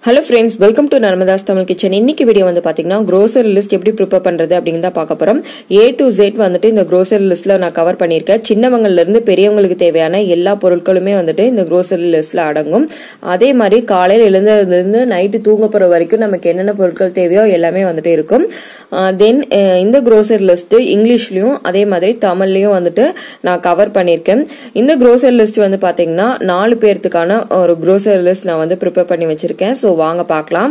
hello friends welcome to Narmada's Tamil kitchen இன்னைக்கு video வந்து பாத்தீங்கன்னா grocery லிஸ்ட் எப்படி ப்ரிப்பேர் பண்றது அப்படின்னு தான் பார்க்க போறோம் ஏ டு Z வந்துட்டு இந்த grocery லிஸ்ட்ல நான் கவர் பண்ணியிருக்கேன் சின்னவங்கள்ல இருந்து பெரியவங்களுக்கு தேவையான எல்லா பொருட்களுமே வந்துட்டு இந்த grocery லிஸ்ட்ல அடங்கும் அதே மாதிரி காலையில் எழுந்ததுல இருந்து நைட்டு தூங்க போற வரைக்கும் நமக்கு என்னென்ன பொருட்கள் தேவையோ எல்லாமே வந்துட்டு இருக்கும் தென் இந்த grocery லிஸ்ட் இங்கிலீஷ்லயும் அதே மாதிரி தமிழ்லயும் வந்துட்டு நான் கவர் பண்ணியிருக்கேன் இந்த grocery லிஸ்ட் வந்து பாத்தீங்கன்னா நாலு பேர்த்துக்கான ஒரு grocery லிஸ்ட் நான் வந்து ப்ரிப்பேர் பண்ணி வச்சிருக்கேன் ஸோ வாங்க பார்க்கலாம்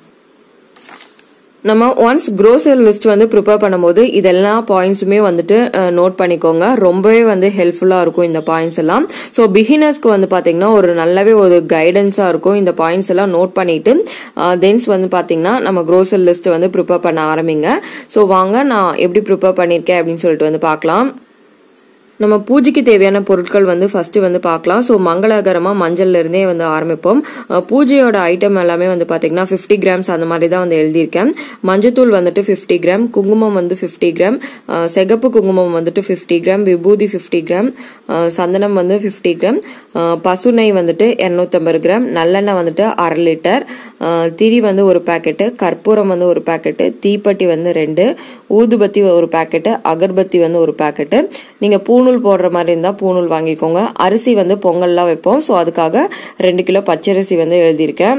நம்ம ஒன்ஸ் grocery லிஸ்ட் வந்து ப்ரிப்பேர் பண்ணும்போது இதெல்லா பாயிண்ட்ஸுமே வந்துட்டு நோட் பண்ணிக்கோங்க ரொம்பவே வந்து ஹெல்ப்ஃபுல்லா இருக்கும் இந்த பாயிண்ட்ஸ் எல்லாம் ஸோ பிகினர்ஸ்க்கு வந்து பாத்தீங்கன்னா ஒரு நல்லாவே ஒரு கைடன்ஸா இருக்கும் இந்த பாயிண்ட்ஸ் எல்லாம் நோட் பண்ணிட்டு தென்ஸ் வந்து பாத்தீங்கன்னா நம்ம grocery லிஸ்ட் வந்து ப்ரிப்பேர் பண்ண ஆரம்பிங்க ஸோ வாங்க நான் எப்படி ப்ரிப்பேர் பண்ணிருக்கேன் அப்படின்னு சொல்லிட்டு வந்து பார்க்கலாம் நம்ம பூஜைக்கு தேவையான பொருட்கள் வந்து ஃபர்ஸ்ட் வந்து பார்க்கலாம் ஸோ மங்களகரமா மஞ்சள்ல இருந்தே வந்து ஆரம்பிப்போம் பூஜையோட ஐட்டம் எல்லாமே வந்து பாத்தீங்கன்னா பிப்டி கிராம்ஸ் அந்த மாதிரி தான் வந்து எழுதியிருக்கேன் மஞ்சத்தூள் வந்துட்டு பிப்டி கிராம் குங்குமம் வந்து பிப்டி கிராம் செகப்பு குங்குமம் வந்துட்டு பிப்டி கிராம் விபூதி பிப்டி கிராம் சந்தனம் வந்து பிப்டி கிராம் பசு நெய் வந்துட்டு இரநூத்தம்பது கிராம் நல்லெண்ணெய் வந்துட்டு அரை லிட்டர் திரி வந்து ஒரு பாக்கெட்டு கற்பூரம் வந்து ஒரு பாக்கெட்டு தீப்பெட்டி வந்து ரெண்டு ஊதுபத்தி ஒரு பாக்கெட்டு அகர்பத்தி வந்து ஒரு பாக்கெட்டு நீங்க பூணூல் போடுற மாதிரி இருந்தா பூணூல் வாங்கிக்கோங்க அரிசி வந்து பொங்கல்லாம் வைப்போம் ஸோ அதுக்காக ரெண்டு கிலோ பச்சரிசி வந்து எழுதியிருக்கேன்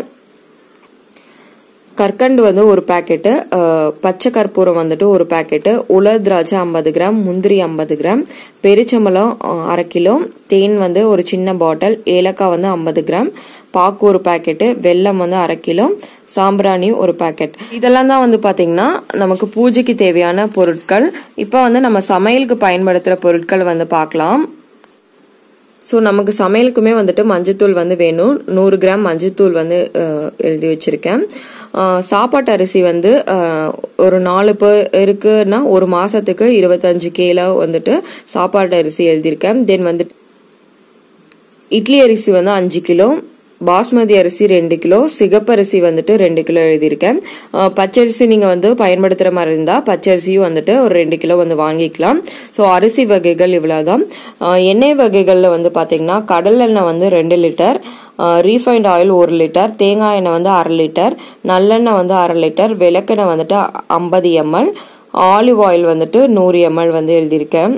கற்கண்டு வந்து ஒரு பாக்கெட்டு பச்சை கற்பூரம் வந்துட்டு ஒரு பாக்கெட்டு உலர் திராட்சை ஐம்பது கிராம் முந்திரி ஐம்பது கிராம் பெருச்சம்பளம் அரை கிலோ தேன் வந்து ஒரு சின்ன பாட்டில் ஏலக்காய் வந்து ஐம்பது கிராம் பாக்கு ஒரு பாக்கெட்டு வெல்லம் வந்து அரை கிலோ சாம்பிராணி ஒரு பாக்கெட் இதெல்லாம் தான் வந்து பாத்தீங்கன்னா நமக்கு பூஜைக்கு தேவையான பொருட்கள் இப்போ வந்து நம்ம சமையலுக்கு பயன்படுத்துற பொருட்கள் வந்து பார்க்கலாம் ஸோ நமக்கு சமையலுக்குமே வந்துட்டு மஞ்சத்தூள் வந்து வேணும் நூறு கிராம் மஞ்சத்தூள் வந்து எழுதி வச்சிருக்கேன் சாப்பாட்டு அரிசி வந்து ஒரு நாலு பேருக்குன்னா ஒரு மாசத்துக்கு இருபத்தஞ்சு கிலோ வந்துட்டு சாப்பாட்டு அரிசி எழுதியிருக்கேன் தென் வந்து இட்லி அரிசி வந்து அஞ்சு கிலோ பாஸ்மதி அரிசி ரெண்டு கிலோ சிகப்பரிசி வந்துட்டு ரெண்டு கிலோ எழுதியிருக்கேன் பச்சரிசி நீங்க வந்து பயன்படுத்துற மாதிரி இருந்தா பச்சரிசியும் வந்துட்டு ஒரு ரெண்டு கிலோ வந்து வாங்கிக்கலாம் ஸோ அரிசி வகைகள் இவ்வளவுதான் எண்ணெய் வகைகள்ல வந்து பாத்தீங்கன்னா கடல் எண்ணெய் வந்து ரெண்டு லிட்டர் ரீஃபைண்ட் ஆயில் ஒரு லிட்டர் தேங்காய் எண்ணெய் வந்து அரை லிட்டர் நல்லெண்ணெய் வந்து அரை லிட்டர் விளக்கெண்ணெய் வந்துட்டு ஐம்பது எம்எல் ஆலிவ் ஆயில் வந்துட்டு நூறு எம்எல் வந்து எழுதியிருக்கேன்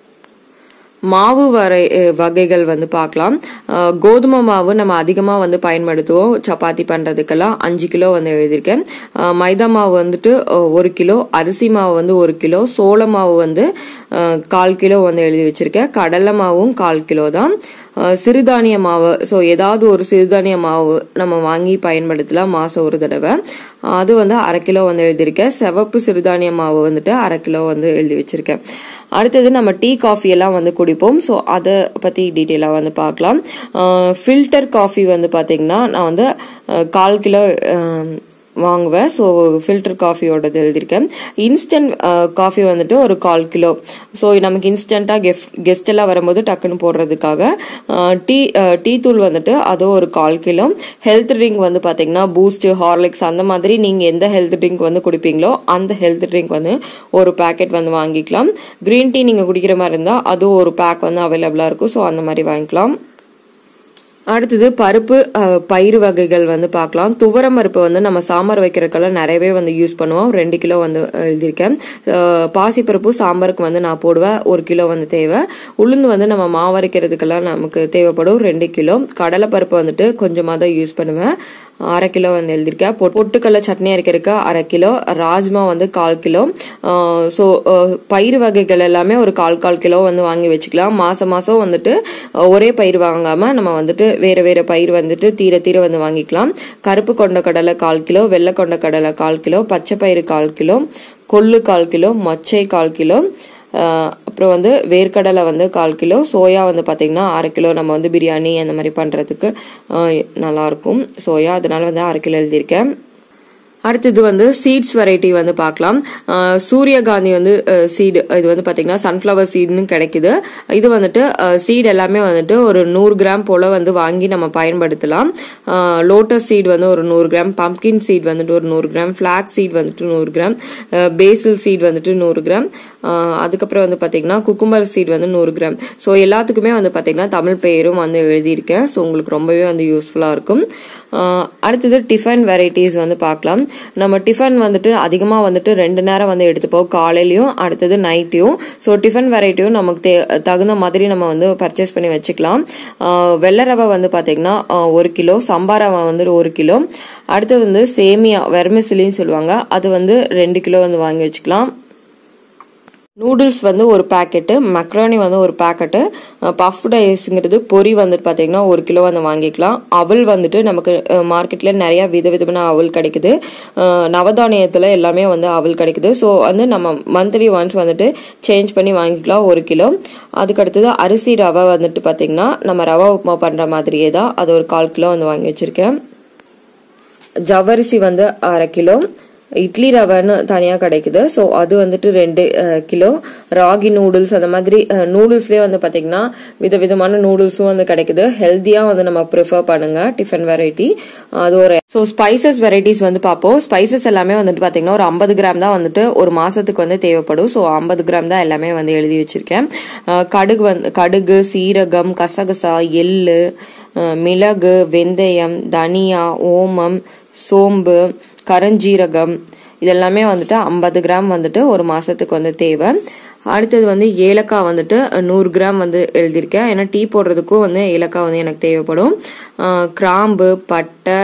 மாவு வரை வகைகள் வந்து பார்க்கலாம் கோதுமை மாவு நம்ம அதிகமாக வந்து பயன்படுத்துவோம் சப்பாத்தி பண்ணுறதுக்கெல்லாம் அஞ்சு கிலோ வந்து எழுதியிருக்கேன் மைதா மாவு வந்துட்டு ஒரு கிலோ அரிசி மாவு வந்து ஒரு கிலோ சோள மாவு வந்து கால் கிலோ வந்து எழுதி வச்சிருக்கேன் கடலை மாவும் கால் கிலோ தான் சிறுதானிய மாவு ஸோ ஏதாவது ஒரு சிறுதானிய மாவு நம்ம வாங்கி பயன்படுத்தலாம் மாசம் ஒரு தடவை அது வந்து அரை கிலோ வந்து எழுதியிருக்கேன் சிவப்பு சிறுதானிய மாவு வந்துட்டு அரை கிலோ வந்து எழுதி வச்சிருக்கேன் அடுத்தது நம்ம டீ காஃபி எல்லாம் வந்து குடிப்போம் ஸோ அதை பத்தி டீட்டெயிலாக வந்து பார்க்கலாம் ஃபில்டர் காஃபி வந்து பாத்தீங்கன்னா நான் வந்து கால் கிலோ வாங்குவேன் ஸோ ஃபில்டர் காஃபியோடது எழுதியிருக்கேன் இன்ஸ்டன்ட் காஃபி வந்துட்டு ஒரு கால் கிலோ ஸோ நமக்கு இன்ஸ்டண்ட்டாக கெஃப்ட் கெஸ்ட் எல்லாம் வரும்போது டக்குன்னு போடுறதுக்காக டீ டீ தூள் வந்துட்டு அதுவும் ஒரு கால் கிலோ ஹெல்த் ட்ரிங்க் வந்து பார்த்தீங்கன்னா பூஸ்ட் ஹார்லிக்ஸ் அந்த மாதிரி நீங்கள் எந்த ஹெல்த் ட்ரிங்க் வந்து குடிப்பீங்களோ அந்த ஹெல்த் ட்ரிங்க் வந்து ஒரு பேக்கெட் வந்து வாங்கிக்கலாம் க்ரீன் டீ நீங்கள் குடிக்கிற மாதிரி இருந்தால் அதுவும் ஒரு பேக் வந்து அவைலபிளாக இருக்கும் ஸோ அந்த மாதிரி வாங்கிக்கலாம் அடுத்தது பருப்பு பயிறு வகைகள் வந்து பார்க்கலாம் துவரம் பருப்பு வந்து நம்ம சாம்பார் வைக்கிறதுக்கெல்லாம் நிறையவே வந்து யூஸ் பண்ணுவோம் ரெண்டு கிலோ வந்து எழுதியிருக்கேன் பாசிப்பருப்பு சாம்பாருக்கு வந்து நான் போடுவேன் ஒரு கிலோ வந்து தேவை உளுந்து வந்து நம்ம மாவரைக்கிறதுக்கெல்லாம் நமக்கு தேவைப்படும் ரெண்டு கிலோ கடலை பருப்பு வந்துட்டு கொஞ்சமாக தான் யூஸ் பண்ணுவேன் அரை கிலோ வந்து எழுதியிருக்கேன் பொட்டுக்கடலை சட்னி அரைக்கிறதுக்கு அரை கிலோ ராஜ்மா வந்து கால் கிலோ ஸோ பயிர் வகைகள் எல்லாமே ஒரு கால் கால் கிலோ வந்து வாங்கி வச்சுக்கலாம் மாசம் மாசம் வந்துட்டு ஒரே பயிர் வாங்காம நம்ம வந்துட்டு வேற வேற பயிர் வந்துட்டு தீர தீர வந்து வாங்கிக்கலாம் கருப்பு கொண்ட கடலை கால் கிலோ வெள்ளை கொண்ட கடலை கால் கிலோ பச்சை பயிறு கால் கிலோ கொள்ளு கால் கிலோ மொச்சை கால் கிலோ அப்புறம் வந்து வேர்க்கடலை வந்து கால் கிலோ சோயா வந்து பார்த்தீங்கன்னா அரை கிலோ நம்ம வந்து பிரியாணி அந்த மாதிரி பண்ணுறதுக்கு நல்லாயிருக்கும் சோயா அதனால வந்து அரை கிலோ எழுதியிருக்கேன் அடுத்தது வந்து சீட்ஸ் வெரைட்டி வந்து பார்க்கலாம் சூரியகாந்தி வந்து சீடு இது வந்து பாத்தீங்கன்னா சன்ஃபிளவர் சீடுன்னு கிடைக்குது இது வந்துட்டு சீட் எல்லாமே வந்துட்டு ஒரு நூறு கிராம் போல வந்து வாங்கி நம்ம பயன்படுத்தலாம் லோட்டஸ் சீட் வந்து ஒரு நூறு கிராம் பம்கின் சீட் வந்துட்டு ஒரு நூறு கிராம் ஃபிளாக் சீட் வந்துட்டு நூறு கிராம் பேசில் சீட் வந்துட்டு நூறு கிராம் அதுக்கப்புறம் வந்து பார்த்தீங்கன்னா குக்கும்பர் சீட் வந்து நூறு கிராம் ஸோ எல்லாத்துக்குமே வந்து பார்த்தீங்கன்னா தமிழ் பெயரும் வந்து எழுதியிருக்கேன் ஸோ உங்களுக்கு ரொம்பவே வந்து யூஸ்ஃபுல்லாக இருக்கும் அடுத்தது டிஃபன் வெரைட்டிஸ் வந்து பார்க்கலாம் நம்ம டிஃபன் வந்துட்டு அதிகமாக வந்துட்டு ரெண்டு நேரம் வந்து எடுத்துப்போம் காலையிலையும் அடுத்தது நைட்டையும் ஸோ டிஃபன் வெரைட்டியும் நமக்கு தே தகுந்த மாதிரி நம்ம வந்து பர்ச்சேஸ் பண்ணி வச்சுக்கலாம் வெள்ளை ரவை வந்து பார்த்தீங்கன்னா ஒரு கிலோ சம்பா ரவை வந்து ஒரு கிலோ அடுத்து வந்து சேமியா வெர்மிசிலின்னு சொல்லுவாங்க அது வந்து ரெண்டு கிலோ வந்து வாங்கி வச்சுக்கலாம் நூடுல்ஸ் வந்து ஒரு பேக்கெட்டு மக்ரோனி வந்து ஒரு பேக்கெட்டு பஃப் ரைஸ்ங்கிறது பொரி வந்துட்டு பார்த்தீங்கன்னா ஒரு கிலோ வந்து வாங்கிக்கலாம் அவல் வந்துட்டு நமக்கு மார்க்கெட்ல நிறைய விதவிதமான அவல் கிடைக்குது நவதானியத்தில் எல்லாமே வந்து அவல் கிடைக்குது ஸோ வந்து நம்ம மந்த்லி ஒன்ஸ் வந்துட்டு சேஞ்ச் பண்ணி வாங்கிக்கலாம் ஒரு கிலோ அதுக்கு அடுத்தது அரிசி ரவை வந்துட்டு பார்த்தீங்கன்னா நம்ம ரவை உப்புமா பண்ணுற மாதிரியே தான் அது ஒரு கால் கிலோ வந்து வாங்கி வச்சிருக்கேன் ஜவ்வரிசி வந்து அரை கிலோ இட்லி ரவைன்னு தனியாக கிடைக்குது ஸோ அது வந்துட்டு ரெண்டு கிலோ ராகி நூடுல்ஸ் அந்த மாதிரி நூடுல்ஸ்லேயே வந்து பார்த்தீங்கன்னா விதவிதமான நூடுல்ஸும் வந்து கிடைக்குது ஹெல்த்தியாக வந்து நம்ம ப்ரிஃபர் பண்ணுங்க டிஃபன் வெரைட்டி அது ஒரு ஸோ ஸ்பைசஸ் வெரைட்டிஸ் வந்து பார்ப்போம் ஸ்பைசஸ் எல்லாமே வந்துட்டு பார்த்தீங்கன்னா ஒரு ஐம்பது கிராம் தான் வந்துட்டு ஒரு மாசத்துக்கு வந்து தேவைப்படும் ஸோ ஐம்பது கிராம் தான் எல்லாமே வந்து எழுதி வச்சிருக்கேன் கடுகு வந்து கடுகு சீரகம் கசகசா எள்ளு மிளகு வெந்தயம் தனியா ஓமம் சோம்பு கரஞ்சீரகம் இதெல்லாமே வந்துட்டு ஐம்பது கிராம் வந்துட்டு ஒரு மாசத்துக்கு வந்து தேவை அடுத்தது வந்து ஏலக்காய் வந்துட்டு நூறு கிராம் வந்து எழுதியிருக்கேன் ஏன்னா டீ போடுறதுக்கும் வந்து ஏலக்காய் வந்து எனக்கு தேவைப்படும் கிராம்பு பட்டை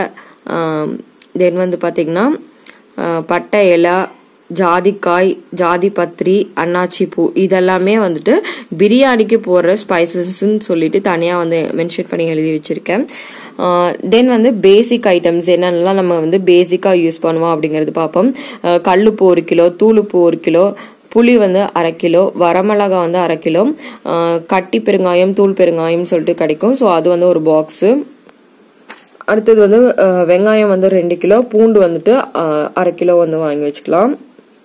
தென் வந்து பார்த்தீங்கன்னா பட்டை இலை ஜாதிக்காய் ஜாதி பத்திரி அன்னாச்சி பூ இதெல்லாமே வந்துட்டு பிரியாணிக்கு போடுற ஸ்பைசஸ்ன்னு சொல்லிட்டு தனியாக வந்து மென்ஷன் பண்ணி எழுதி வச்சிருக்கேன் தென் வந்து பேசிக் ஐட்டம்ஸ் என்னென்னலாம் நம்ம வந்து பேசிக்காக யூஸ் பண்ணுவோம் அப்படிங்கிறது பார்ப்போம் கல்லுப்பு ஒரு கிலோ தூளுப்பு ஒரு கிலோ புளி வந்து அரை கிலோ வரமிளகா வந்து அரை கிலோ கட்டி பெருங்காயம் தூள் பெருங்காயம் சொல்லிட்டு கிடைக்கும் ஸோ அது வந்து ஒரு பாக்ஸு அடுத்தது வந்து வெங்காயம் வந்து ரெண்டு கிலோ பூண்டு வந்துட்டு அரை கிலோ வந்து வாங்கி வச்சுக்கலாம்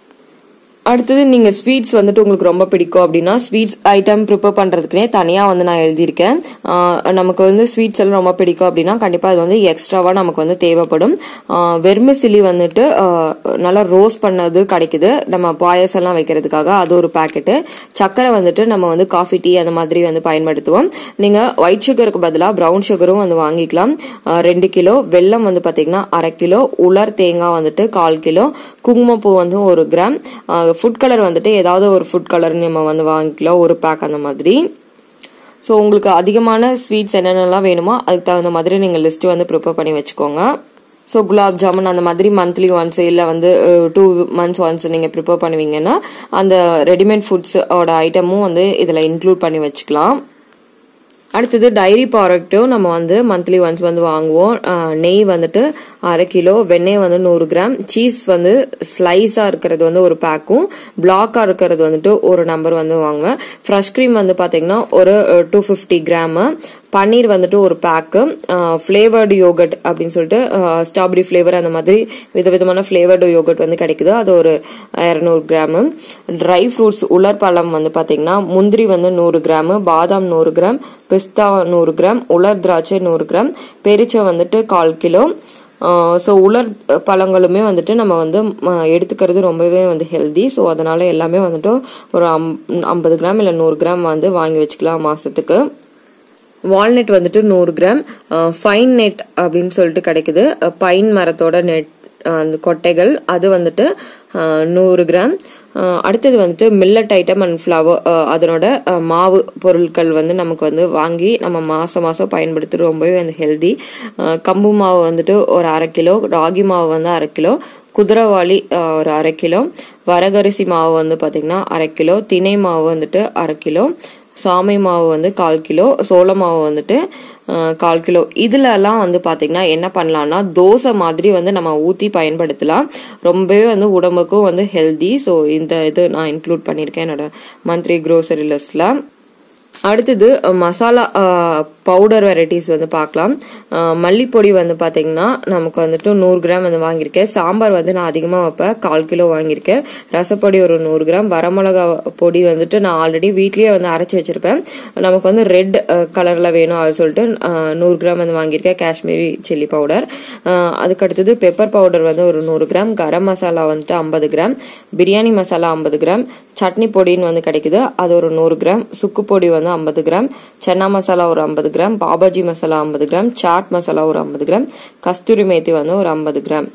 அடுத்தது நீங்க ஸ்வீட்ஸ் வந்துட்டு உங்களுக்கு ரொம்ப பிடிக்கும் அப்படின்னா ஸ்வீட்ஸ் ஐட்டம் ப்ரிப்பேர் பண்றதுக்குனே தனியா வந்து நான் எழுதியிருக்கேன் நமக்கு வந்து ஸ்வீட்ஸ் எல்லாம் ரொம்ப பிடிக்கும் அப்படின்னா கண்டிப்பா அது வந்து எக்ஸ்ட்ராவா நமக்கு வந்து தேவைப்படும் வெர்மிசிலி வந்துட்டு நல்லா ரோஸ்ட் பண்ணது கிடைக்குது நம்ம பாயசம் எல்லாம் வைக்கிறதுக்காக அது ஒரு பாக்கெட்டு சக்கரை வந்துட்டு நம்ம வந்து காஃபி டீ அந்த மாதிரி வந்து பயன்படுத்துவோம் நீங்க ஒயிட் சுகருக்கு பதிலாக ப்ரௌன் சுகரும் வந்து வாங்கிக்கலாம் ரெண்டு கிலோ வெல்லம் வந்து பாத்தீங்கன்னா அரை கிலோ உலர் தேங்காய் வந்துட்டு கால் கிலோ குங்குமப்பூ வந்து ஒரு கிராம் ஃபுட் கலர் வந்துட்டு ஏதாவது ஒரு ஃபுட் கலர் நம்ம வந்து வாங்கிக்கலாம் ஒரு பேக் அந்த மாதிரி ஸோ உங்களுக்கு அதிகமான ஸ்வீட்ஸ் என்னென்னலாம் வேணுமோ அதுக்கு தகுந்த மாதிரி நீங்கள் லிஸ்ட் வந்து ப்ரிப்பேர் பண்ணி வச்சுக்கோங்க ஸோ குலாப் ஜாமுன் அந்த மாதிரி மந்த்லி ஒன்ஸ் இல்லை வந்து டூ மந்த்ஸ் ஒன்ஸ் நீங்கள் ப்ரிப்பேர் பண்ணுவீங்கன்னா அந்த ரெடிமேட் ஃபுட்ஸோட ஐட்டமும் வந்து இதில் இன்க்ளூட் பண்ணி வச்சுக்கலாம் அடுத்தது டைரி ப்ராடக்ட்டும் நம்ம வந்து மந்த்லி ஒன்ஸ் வந்து வாங்குவோம் நெய் வந்துட்டு அரை கிலோ வெண்ணெய் வந்து நூறு கிராம் சீஸ் வந்து ஸ்லைஸா இருக்கிறது வந்து ஒரு பேக்கும் பிளாக்கா இருக்கிறது வந்துட்டு ஒரு நம்பர் வந்து வாங்குவேன் ஃப்ரெஷ் க்ரீம் வந்து பாத்தீங்கன்னா ஒரு டூ ஃபிஃப்டி கிராம் பன்னீர் வந்துட்டு ஒரு பேக்கு ஃபிளேவர்டு யோகட் அப்படின்னு சொல்லிட்டு ஸ்ட்ராபெரி ஃபிளேவர் அந்த மாதிரி விதவிதமான ஃபிளேவர்டு யோகட் வந்து கிடைக்குது அது ஒரு இரநூறு கிராமு ட்ரை ஃப்ரூட்ஸ் உலர் பழம் வந்து பாத்தீங்கன்னா முந்திரி வந்து நூறு கிராம் பாதாம் நூறு கிராம் பிஸ்தா நூறு கிராம் உலர் திராட்சை நூறு கிராம் பெரிச்சம் வந்துட்டு கால் கிலோ ஸோ உலர் பழங்களுமே வந்துட்டு நம்ம வந்து எடுத்துக்கிறது ரொம்பவே வந்து ஹெல்தி ஸோ அதனால எல்லாமே வந்துட்டு ஒரு ஐம்பது கிராம் இல்லை நூறு கிராம் வந்து வாங்கி வச்சுக்கலாம் மாசத்துக்கு வால்நட் வந்துட்டு நூறு கிராம் ஃபைன் நெட் அப்படின்னு சொல்லிட்டு கிடைக்குது பைன் மரத்தோட நெட் அந்த கொட்டைகள் அது வந்துட்டு நூறு கிராம் அடுத்தது வந்துட்டு மில்லட் ஐட்டம் அண்ட் ஃப்ளவர் அதனோட மாவு பொருட்கள் வந்து நமக்கு வந்து வாங்கி நம்ம மாசம் மாசம் பயன்படுத்துறது ரொம்பவே வந்து ஹெல்தி கம்பு மாவு வந்துட்டு ஒரு அரை கிலோ ராகி மாவு வந்து அரை கிலோ குதிரவாளி ஒரு அரை கிலோ வரகரிசி மாவு வந்து பாத்தீங்கன்னா அரை கிலோ திணை மாவு வந்துட்டு அரை கிலோ சாமை மாவு வந்து கால் கிலோ சோள மாவு வந்துட்டு கால் கிலோ இதுல எல்லாம் வந்து பாத்தீங்கன்னா என்ன பண்ணலாம்னா தோசை மாதிரி வந்து நம்ம ஊத்தி பயன்படுத்தலாம் ரொம்பவே வந்து உடம்புக்கும் வந்து ஹெல்தி ஸோ இந்த இது நான் இன்க்ளூட் பண்ணியிருக்கேன் என்னோட மந்த்லி க்ரோசரி லிஸ்ட்ல அடுத்தது அஹ், மசாலா பவுடர் வெரைட்டிஸ் வந்து பார்க்கலாம் அஹ், மல்லிப்பொடி வந்து பாத்தீங்கன்னா நமக்கு வந்துட்டு நூறு கிராம் வந்து வாங்கியிருக்கேன் சாம்பார் வந்து நான் அதிகமாக வைப்பேன் கால் கிலோ வாங்கியிருக்கேன் ரசப்பொடி ஒரு நூறு கிராம் வரமிளகா பொடி வந்துட்டு நான் ஆல்ரெடி வீட்லயே வந்து அரைச்சி வச்சிருப்பேன் நமக்கு வந்து ரெட் கலர்ல வேணும் அது சொல்லிட்டு அஹ், நூறு கிராம் வந்து வாங்கியிருக்கேன் காஷ்மீரி சில்லி பவுடர் அதுக்கு அடுத்தது பெப்பர் பவுடர் வந்து ஒரு நூறு கிராம் கரம் மசாலா வந்துட்டு ஐம்பது கிராம் பிரியாணி மசாலா ஐம்பது கிராம் சட்னி பொடின்னு வந்து கிடைக்குது அது ஒரு நூறு கிராம் சுக்கு பொடி வந்து ஐம்பது கிராம் சன்னா மசாலா ஒரு ஐம்பது கிராம் பாபாஜி மசாலா ஐம்பது கிராம் சாட் மசாலா ஒரு ஐம்பது கிராம் கஸ்தூரி மேத்தி வந்து ஒரு ஐம்பது கிராம்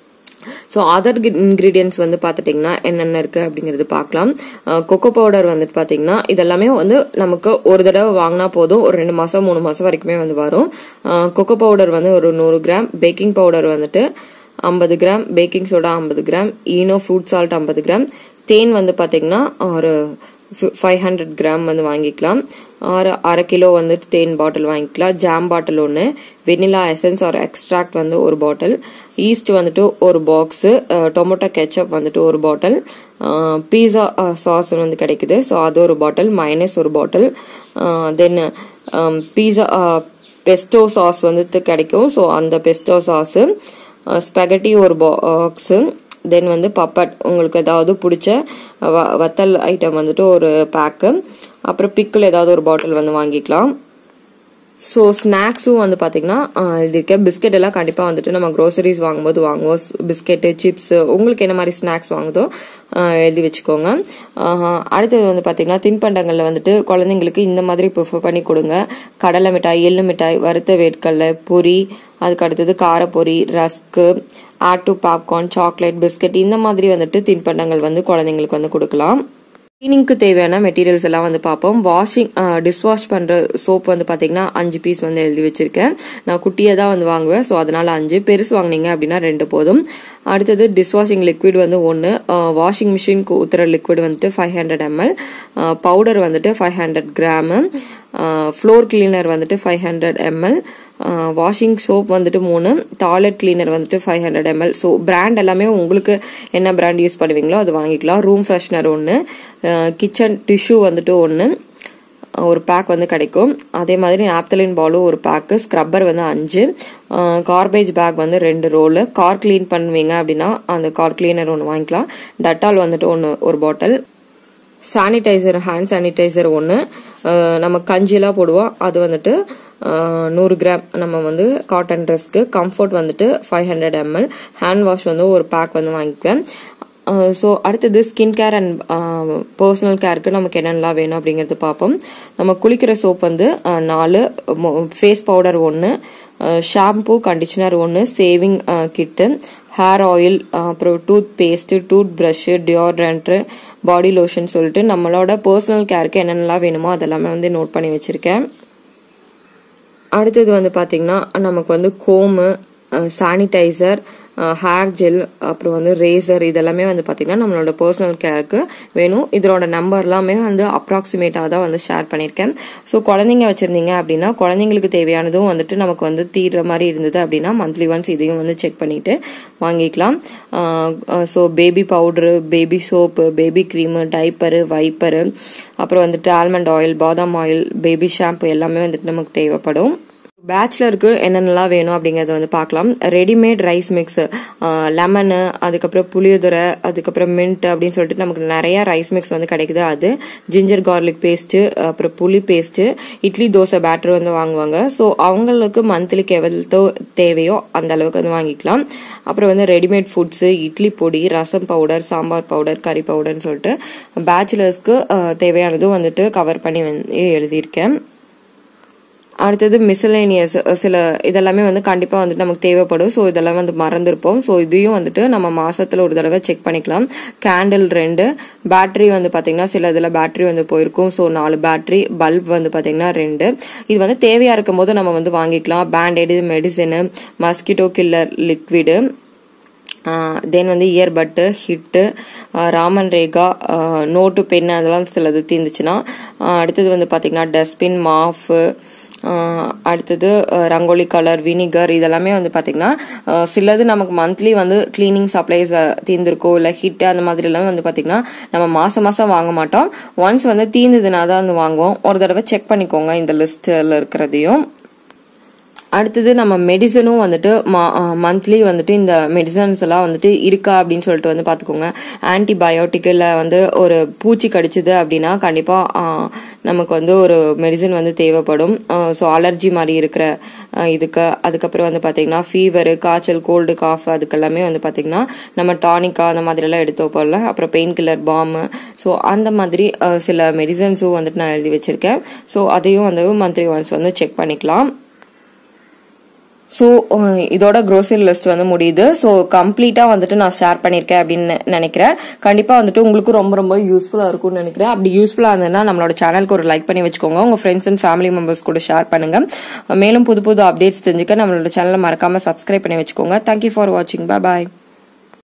ஸோ அதர் இன்கிரீடியன்ஸ் வந்து பார்த்துட்டிங்கன்னா என்னென்ன இருக்கு அப்படிங்கிறது பார்க்கலாம் கொக்கோ பவுடர் வந்துட்டு பார்த்தீங்கன்னா இதெல்லாமே வந்து நமக்கு ஒரு தடவை வாங்கினா போதும் ஒரு ரெண்டு மாசம் மூணு மாசம் வரைக்குமே வந்து வரும் கொக்கோ பவுடர் வந்து ஒரு நூறு கிராம் பேக்கிங் பவுடர் வந்துட்டு ஐம்பது கிராம் பேக்கிங் சோடா ஐம்பது கிராம் ஈனோ ஃப்ரூட் சால்ட் ஐம்பது கிராம் தேன் வந்து பார்த்தீங்கன்னா ஒரு ஃபைவ் ஹண்ட்ரட் கிராம் வந்து வாங்கிக்கலாம் ஒரு அரை கிலோ வந்துட்டு தேன் பாட்டில் வாங்கிக்கலாம் ஜாம் பாட்டில் ஒன்று வெனிலா எசன்ஸ் ஒரு எக்ஸ்ட்ராக்ட் வந்து ஒரு பாட்டில் ஈஸ்ட் வந்துட்டு ஒரு பாக்ஸு டொமேட்டோ கெச்சப் வந்துட்டு ஒரு பாட்டில் பீஸா சாஸ் வந்து கிடைக்குது ஸோ அது ஒரு பாட்டில் மைனஸ் ஒரு பாட்டில் தென் பீஸா பெஸ்டோ சாஸ் வந்துட்டு கிடைக்கும் ஸோ அந்த பெஸ்டோ சாஸு ஸ்பெகட்டி ஒரு பாக்ஸு தென் வந்து பப்பட் உங்களுக்கு ஏதாவது பிடிச்ச வ- வத்தல் ஐட்டம் வந்துட்டு ஒரு பேக்கு அப்புறம் பிக்கிள் ஏதாவது ஒரு பாட்டில் வந்து வாங்கிக்கலாம் ஸோ ஸ்நாக்ஸும் வந்து பார்த்தீங்கன்னா ஆஹ் இது இருக்க பிஸ்கெட் எல்லாம் கண்டிப்பாக வந்துட்டு நம்ம க்ரோசரிஸ் வாங்கும்போது வாங்குவோம் பிஸ்கெட்டு சிப்ஸ் உங்களுக்கு என்ன மாதிரி ஸ்நாக்ஸ் வாங்குதோ ஆஹ் எழுதி வச்சுக்கோங்க ஆஹ் அடுத்தது வந்து பார்த்தீங்கன்னா தின்பண்டங்கள்ல வந்துட்டு குழந்தைங்களுக்கு இந்த மாதிரி ப்ரிஃபர் பண்ணி கொடுங்க கடலை மிட்டாய் எள்ளு மிட்டாய் வறுத்த வேர்க்கடலை பொரி அதுக்கு அடுத்தது காரப்பொரி ரஸ்க்கு ஆட்டு பாப்கார்ன் சாக்லேட் பிஸ்கட் இந்த மாதிரி வந்துட்டு தின்பண்டங்கள் வந்து குழந்தைங்களுக்கு வந்து கொடுக்கலாம் கிளீனிங்க்கு தேவையான மெட்டீரியல்ஸ் எல்லாம் வந்து பார்ப்போம் வாஷிங் டிஷ்வாஷ் பண்ற சோப் வந்து பாத்தீங்கன்னா அஞ்சு பீஸ் வந்து எழுதி வச்சிருக்கேன் நான் குட்டியை தான் வந்து வாங்குவேன் ஸோ அதனால அஞ்சு பெருசு வாங்குனீங்க அப்படின்னா ரெண்டு போதும் அடுத்தது டிஷ்வாஷிங் லிக்விட் வந்து ஒன்று வாஷிங் மிஷினுக்கு ஊத்துற லிக்விட் வந்துட்டு ஃபைவ் ஹண்ட்ரட் எம்எல் பவுடர் வந்துட்டு five hundred gram floor cleaner வந்துட்டு five hundred ML washing soap வந்துட்டு மூணு டாய்லெட் கிளீனர் வந்துட்டு five hundred ML so brand எல்லாமே உங்களுக்கு என்ன பிராண்ட் யூஸ் பண்ணுவீங்களோ அது வாங்கிக்கலாம் ரூம் ஃப்ரெஷ்னர் ஒன்று கிச்சன் டிஷ்யூ வந்துட்டு ஒன்று ஒரு பேக் வந்து கிடைக்கும் அதே மாதிரி நாப்தலின் பாலும் ஒரு பேக்கு ஸ்க்ரப்பர் வந்து அஞ்சு கார்பேஜ் பேக் வந்து ரெண்டு ரோலு கார் க்ளீன் பண்ணுவீங்க அப்படின்னா அந்த கார் கிளீனர் ஒன்று வாங்கிக்கலாம் டட்டால் வந்துட்டு ஒன்று ஒரு பாட்டில் சானிடைசர் ஹேண்ட் சானிடைசர் ஒன்று நம்ம கஞ்சிலாம் போடுவோம் அது வந்துட்டு அஹ், நூறு கிராம் நம்ம வந்து காட்டன் ட்ரெஸ்க்கு கம்ஃபர்ட் வந்துட்டு five hundred ML hand wash வந்து ஒரு பேக் வந்து வாங்கிக்குவேன் ஸோ அடுத்தது ஸ்கின் கேர் அண்ட் பர்சனல் கேருக்கு நமக்கு என்னென்னலாம் வேணும் அப்படிங்கறது பார்ப்போம் நம்ம குளிக்கிற சோப் வந்து அஹ், நாலு ஃபேஸ் பவுடர் ஒன்று ஷாம்பு கண்டிஷனர் ஒன்று சேவிங் கிட்டு ஹேர் ஆயில் அப்புறம் toothpaste toothbrush deodorant body lotion சொல்லிட்டு நம்மளோட பர்சனல் கேருக்கு என்னென்னலாம் வேணுமோ அதெல்லாமே வந்து நோட் பண்ணி வச்சிருக்கேன் அடுத்தது வந்து பாத்தீங்கன்னா நமக்கு வந்து கோமு சானிடைசர் ஹேர் ஜெல் அப்புறம் வந்து ரேசர் இதெல்லாமே வந்து பாத்தீங்கன்னா நம்மளோட பர்சனல் கேருக்கு வேணும் இதோட நம்பர் எல்லாமே வந்து அப்ராக்சிமேட்டாக தான் வந்து ஷேர் பண்ணியிருக்கேன் ஸோ குழந்தைங்க வச்சிருந்தீங்க அப்படின்னா குழந்தைங்களுக்கு தேவையானதும் வந்துட்டு நமக்கு வந்து தீர்ற மாதிரி இருந்தது அப்படின்னா மந்த்லி ஒன்ஸ் இதையும் வந்து செக் பண்ணிட்டு வாங்கிக்கலாம் so baby powder baby soap baby cream diaper wiper அப்புறம் வந்துட்டு ஆல்மண்ட் ஆயில் பாதாம் ஆயில் பேபி ஷாம்பு எல்லாமே வந்துட்டு நமக்கு தேவைப்படும் பேச்சுலருக்கு என்னென்னலாம் வேணும் அப்படிங்கறத வந்து பார்க்கலாம் ரெடிமேட் ரைஸ் மிக்ஸ் லெமனு அதுக்கப்புறம் புளியோதரை அதுக்கப்புறம் மின்ட் அப்படின்னு சொல்லிட்டு நமக்கு நிறைய ரைஸ் மிக்ஸ் வந்து கிடைக்குது அது ஜிஞ்சர் கார்லிக் பேஸ்ட் அப்புறம் புளி பேஸ்ட் இட்லி தோசை பேட்டர் வந்து வாங்குவாங்க ஸோ அவங்களுக்கு மந்த்லிக்கு எவ்வளோ தேவையோ அந்த அளவுக்கு வந்து வாங்கிக்கலாம் அப்புறம் வந்து ரெடிமேட் ஃபுட்ஸ் இட்லி பொடி ரசம் பவுடர் சாம்பார் பவுடர் கறி பவுடர்னு சொல்லிட்டு பேச்சுலர்ஸ்க்கு தேவையானதும் வந்துட்டு கவர் பண்ணி வந்து எழுதியிருக்கேன் அடுத்தது மிசலேனியஸ் சில இதெல்லாமே வந்து கண்டிப்பா வந்துட்டு நமக்கு தேவைப்படும் ஸோ இதெல்லாம் வந்து மறந்துருப்போம் ஸோ இதையும் வந்துட்டு நம்ம மாசத்துல ஒரு தடவை செக் பண்ணிக்கலாம் கேண்டில் ரெண்டு பேட்டரி வந்து பாத்தீங்கன்னா சில இதுல பேட்டரி வந்து போயிருக்கும் ஸோ நாலு பேட்டரி பல்ப் வந்து பாத்தீங்கன்னா ரெண்டு இது வந்து தேவையா இருக்கும் போது நம்ம வந்து வாங்கிக்கலாம் bandaid medicine mosquito killer liquid then வந்து இயர்பட்டு ஹிட்டு ராமன் ரேகா நோட்டு பென் அதெல்லாம் சிலது தீர்ந்துச்சுன்னா அடுத்தது வந்து பார்த்தீங்கன்னா டஸ்ட்பின் மாஃபு அடுத்தது ரங்கோலி கலர் வினிகர் இதெல்லாமே வந்து பார்த்தீங்கன்னா சிலது நமக்கு மந்த்லி வந்து கிளீனிங் சப்ளைஸ் தீர்ந்துருக்கோ இல்லை ஹிட் அந்த மாதிரி எல்லாம் வந்து பார்த்தீங்கன்னா நம்ம மாசம் மாசம் வாங்க மாட்டோம் ஒன்ஸ் வந்து தீர்ந்ததுனா தான் வந்து வாங்குவோம் ஒரு தடவை செக் பண்ணிக்கோங்க இந்த லிஸ்ட்ல இருக்கிறதையும் அடுத்தது நம்ம மெடிசனும் வந்துட்டு மந்த்லி வந்துட்டு இந்த மெடிசன்ஸ் எல்லாம் வந்துட்டு இருக்கா அப்படின்னு சொல்லிட்டு வந்து பார்த்துக்கோங்க ஆன்டிபயோட்டிக் இல்லை வந்து ஒரு பூச்சி கடிச்சது அப்படின்னா கண்டிப்பாக நமக்கு வந்து ஒரு மெடிசன் வந்து தேவைப்படும் ஸோ அலர்ஜி மாதிரி இருக்கிற இதுக்கு அதுக்கப்புறம் வந்து பார்த்தீங்கன்னா ஃபீவரு காய்ச்சல் கோல்டு காஃப் அதுக்கெல்லாமே வந்து பார்த்தீங்கன்னா நம்ம டானிக்கா அந்த மாதிரிலாம் எடுத்து வைப்போம்ல அப்புறம் பெயின் கில்லர் பாம் ஸோ அந்த மாதிரி சில மெடிசன்ஸும் வந்துட்டு நான் எழுதி வச்சிருக்கேன் ஸோ அதையும் வந்து மந்த்லி ஒன்ஸ் வந்து செக் பண்ணிக்கலாம் ஸோ இதோட க்ரோசரி லிஸ்ட் வந்து முடியுது ஸோ கம்ப்ளீட்டாக வந்துட்டு நான் ஷேர் பண்ணியிருக்கேன் அப்படின்னு நினைக்கிறேன் கண்டிப்பாக வந்துட்டு உங்களுக்கு ரொம்ப ரொம்ப யூஸ்ஃபுல்லாக இருக்கும்னு நினைக்கிறேன் அப்படி யூஸ்ஃபுல்லாக இருந்ததுன்னா நம்மளோட சேனலுக்கு ஒரு லைக் பண்ணி வச்சுக்கோங்க உங்கள் ஃப்ரெண்ட்ஸ் அண்ட் ஃபேமிலி மெம்பர்ஸ் கூட ஷேர் பண்ணுங்க மேலும் புது புது அப்டேட்ஸ் தெரிஞ்சுக்க நம்மளோட சேனலை மறக்காம சப்ஸ்கிரைப் பண்ணி வச்சுக்கோங்க தேங்க்யூ ஃபார் வாட்சிங் பாய்